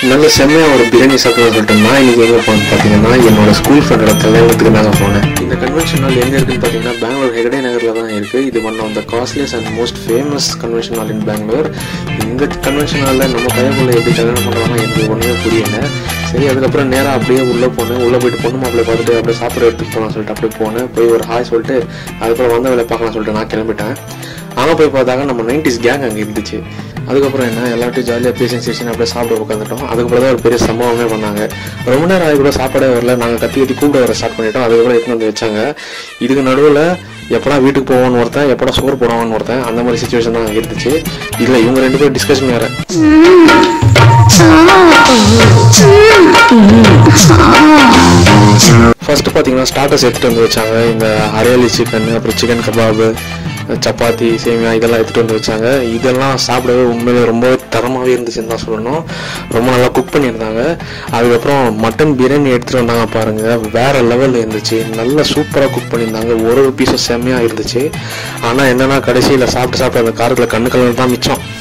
நல்ல செம்மையாக ஒரு பிரியாணி சாப்பிடலாம் சொல்லிட்டு நான் இன்னைக்கு எங்கே போனேன் பார்த்தீங்கன்னா என்னோட ஸ்கூல் ஃப்ரெண்டோட கல்யாணத்துக்கு தாங்க போனேன் இந்த கன்வென்ஷன் ஹால் எங்கே இருக்குன்னு பார்த்தீங்கன்னா பெங்களூர் ஹெகடே நகரில் தான் இருக்குது இது one of the costliest and most famous convention hall in Bangalore இந்த கன்வென்ஷன் ஹாலில் நம்ம பையன்குள்ள எப்படி கல்யாணம் பண்ணுறாங்க எனக்கு ஒன்றுமே புரியல சரி அதுக்கப்புறம் நேராக அப்படியே உள்ளே போனேன் உள்ளே போயிட்டு பொண்ணு மாப்பிள்ளை பார்த்துட்டு அப்படியே சாப்பிட எடுத்துட்டு போகலாம் சொல்லிட்டு அப்படியே போனேன் போய் ஒரு ஹாய் சொல்லிட்டு அதுக்கப்புறம் வந்த வேலை பார்க்கலாம் சொல்லிட்டு நான் கிளம்பிட்டேன் அங்கே போய் பார்த்தாங்க நம்ம நைன்டிஸ் கேங் அங்கே இருந்துச்சு அதுக்கப்புறம் என்ன எல்லாத்தையும் ஜாலியாக பேசி சேஷன் அப்படியே சாப்பிட உட்காந்துட்டோம் அதுக்கப்புறம் தான் ஒரு பெரிய சம்பவமே பண்ணாங்க ரொம்ப நேரம் ஆகி கூட சாப்பாடே வரல நாங்கள் கத்தி கத்தி கூப்பிட வர ஸ்டார்ட் பண்ணிட்டோம் அதுக்கப்புறம் எடுத்துன்னு வந்து வச்சாங்க இதுக்கு நடுவில் எப்படா வீட்டுக்கு போவோன்னு ஒருத்தன் எப்படா சோறு போடுவான்னு ஒருத்தன் அந்த மாதிரி சுச்சுவேஷன் தான் இருந்துச்சு இதில் இவங்க ரெண்டு பேரும் டிஸ்கஷன் வேறு ஃபர்ஸ்ட் பார்த்தீங்கன்னா ஸ்டார்டர்ஸ் எடுத்துட்டு வந்து வச்சாங்க இந்த ஹரியாலி சிக்கன் அப்புறம் சிக்கன் கபாபு சப்பாத்தி சேமியா இதெல்லாம் எடுத்துட்டு வந்து வச்சாங்க இதெல்லாம் சாப்பிடவே உண்மையிலே ரொம்ப தரமாகவே இருந்துச்சுன்னு தான் சொல்லணும் ரொம்ப நல்லா குக் பண்ணியிருந்தாங்க அதுக்கப்புறம் மட்டன் பிரியாணி எடுத்துட்டு வந்தாங்க பாருங்க வேற லெவலில் இருந்துச்சு நல்லா சூப்பராக குக் பண்ணியிருந்தாங்க ஒரு ஒரு பீஸும் செம்மையாக இருந்துச்சு ஆனால் என்னன்னா கடைசியில் சாப்பிட்டு சாப்பிட்டு அந்த காரத்தில் கண்ணு கலர் தான் மிச்சம்